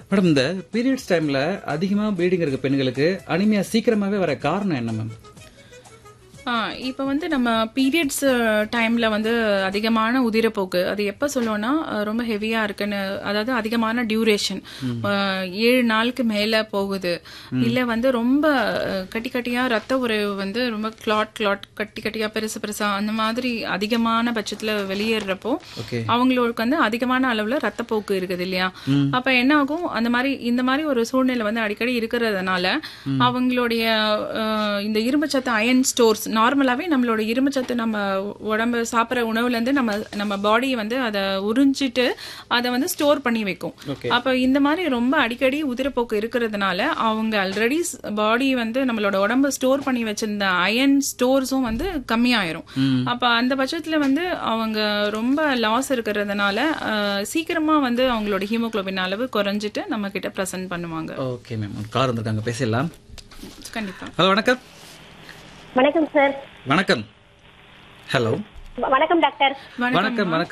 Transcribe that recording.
Madam இந்த periods டைம்ல அதிகமா ப்ளீடிங் இருக்க பெண்களுக்கு அனிமியா சீக்கிரமாவே வர காரணம் என்ன மேம் ஆ, இப்ப வந்து நம்ம பீரியட்ஸ் டைம்ல வந்து அதிகமான உதிரப்போக்கு அது எப்ப சொல்லுவோம்னா அஹ், ரொம்ப ஹெவியா இருக்குன்னு அதாவது அதிகமான டியூரேஷன் ஏழு நாளுக்கு மேல போகுது இல்ல வந்து ரொம்ப அஹ், கட்டி கட்டியா ரத்த உறவு வந்து ரொம்ப கிளாட் கிளாட் கட்டி கட்டியா பெருசு பெருசா அந்த மாதிரி அதிகமான பட்சத்துல வெளியேறப்போ ஓகே அவங்களுக்கு வந்து அதிகமான அளவுல ரத்தப்போக்கு இருக்குது இல்லையா அப்ப என்ன ஆகும் அந்த மாதிரி இந்த மாதிரி ஒரு சூழ்நிலை வந்து அடிக்கடி இருக்கிறதுனால அவங்களுடைய அஹ், இந்த இரும்புச்சத்து அயன் ஸ்டோர்ஸ் நார்மலாவே நம்மளோட இரும்புச்சத்து நம்ம உடம்பு சாப்பிட்ற உணவுல இருந்து நம்ம நம்ம பாடி வந்து அதை உறிஞ்சிட்டு அதை வந்து ஸ்டோர் பண்ணி வைக்கும் Okay. அப்ப இந்த மாதிரி ரொம்ப அடிக்கடி உதிரப்போக்கு இருக்கிறதுனால அவங்க ஆல்ரெடி பாடி வந்து நம்மளோட உடம்பு ஸ்டோர் பண்ணி வச்சிருந்த அயன் ஸ்டோர்ஸும் வந்து கம்மியாயிரும் அப்ப அந்த பட்சத்துல வந்து அவங்க ரொம்ப லாஸ் இருக்கிறதுனால அஹ், சீக்கிரமா வந்து அவங்களோட ஹீமோகுளோபின் அளவு குறைஞ்சிட்டு நம்ம கிட்ட ப்ரெசென்ட் பண்ணுவாங்க ஓகே மேம் கார் வந்திருக்காங்க பேசிடலாம் கண்டிப்பா ஹலோ வணக்கம் வணக்கம் சார் வணக்கம் ஹலோ வணக்கம் டாக்டர் வணக்கம் வணக்கம்